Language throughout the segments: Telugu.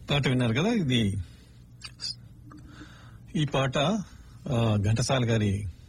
పాట విన్నారు కదా ఇది ఈ పాట ఆ, ఘంటసాల గారి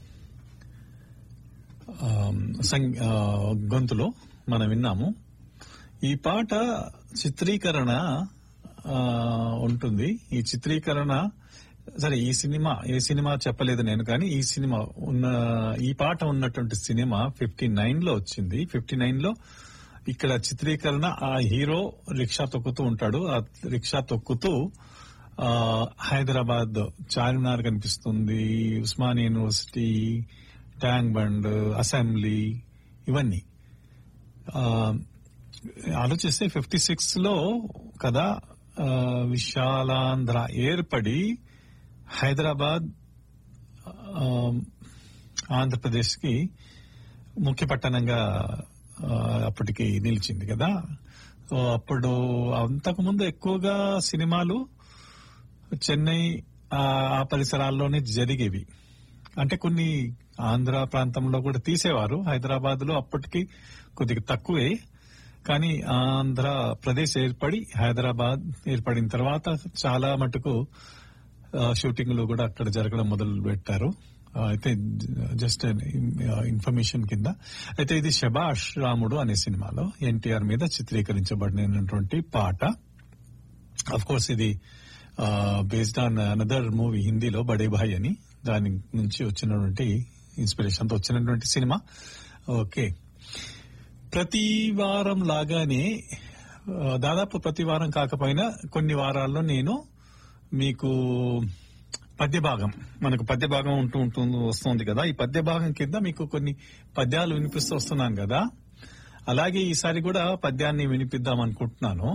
ఆ, సంగ్- ఆ, గొంతులో మనం విన్నాము ఈ పాట చిత్రీకరణ ఆ, ఉంటుంది ఈ చిత్రీకరణ సరే ఈ సినిమా ఏ సినిమా చెప్పలేదు నేను కానీ ఈ సినిమా ఉన్న ఈ పాట ఉన్నటువంటి సినిమా ఫిఫ్టీ నైన్ లో వచ్చింది ఫిఫ్టీ నైన్ లో ఇక్కడ చిత్రీకరణ ఆ హీరో రిక్షా తొక్కుతూ ఉంటాడు ఆ రిక్షా తొక్కుతూ ఆ, హైదరాబాద్ చార్మినార్ కనిపిస్తుంది Osmania university tank bund assembly ఇవన్నీ ఆ, ఆలోచిస్తే ఫిఫ్టీ సిక్స్ లో కదా ఆ, విశాలాంధ్ర ఏర్పడి హైదరాబాద్ ఆ, ఆంధ్రప్రదేశ్ కి ముఖ్య పట్టణంగా ఆ, అప్పటికి నిలిచింది కదా సో అప్పుడు అంతకుముందు ఎక్కువగా సినిమాలు చెన్నై ఆ ఆ పరిసరాల్లోనే జరిగేవి అంటే కొన్ని ఆంధ్ర ప్రాంతంలో కూడా తీసేవారు హైదరాబాద్ లో అప్పటికి కొద్దిగా తక్కువే కానీ ఆంధ్రప్రదేశ్ ఏర్పడి హైదరాబాద్ ఏర్పడిన తర్వాత చాలా మటుకు ఆ, షూటింగ్లు కూడా అక్కడ జరగడం మొదలు పెట్టారు ఆ, అయితే జస్ట్ ఇన్ఫర్మేషన్ కింద అయితే ఇది శబాష్ రాముడు అనే సినిమాలో ఎన్టీఆర్ మీద చిత్రీకరించబడినటువంటి పాట అఫ్ కోర్స్ ఇది బేస్డ్ ఆన్ అనదర్ మూవీ హిందీలో బడే భాయ్ అని దాని నుంచి వచ్చినటువంటి ఇన్స్పిరేషన్ తో వచ్చినటువంటి సినిమా ఓకే ప్రతి వారం లాగానే ఆ, దాదాపు ప్రతి వారం కాకపోయినా కొన్ని వారాల్లో నేను మీకు పద్య భాగం మనకు పద్య భాగం ఉంటూ ఉంటుంది వస్తుంది కదా ఈ పద్య భాగం కింద మీకు కొన్ని పద్యాలు వినిపిస్తూ వస్తున్నాను కదా అలాగే ఈసారి కూడా పద్యాన్ని వినిపిద్దాం అనుకుంటున్నాను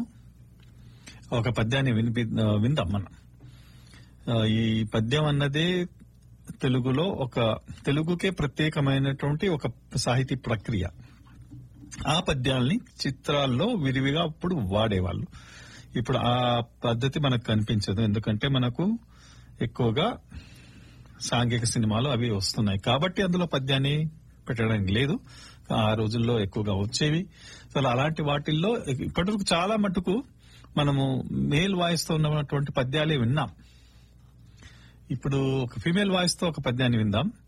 ఒక పద్యాన్ని వినిపి విందాం మనం ఆ, ఈ పద్యం అన్నదే తెలుగులో ఒక తెలుగుకే ప్రత్యేకమైనటువంటి ఒక సాహితీ ప్రక్రియ ఆ పద్యాల్ని చిత్రాల్లో విరివిగా అప్పుడు వాడేవాళ్ళు ఇప్పుడు ఆ పద్ధతి మనకు కనిపించదు ఎందుకంటే మనకు ఎక్కువగా సాంఘిక సినిమాలు అవి వస్తున్నాయి కాబట్టి అందులో పద్యాన్ని పెట్టడానికి లేదు ఆ రోజుల్లో ఎక్కువగా వచ్చేవి అసలు అలాంటి వాటిల్లో ఇప్పటివరకు చాలా మటుకు మనము మేల్ వాయిస్ తో ఉన్నటువంటి పద్యాలే విన్నాం ఇప్పుడు ఒక ఫీమేల్ వాయిస్ తో ఒక పద్యాన్ని విందాం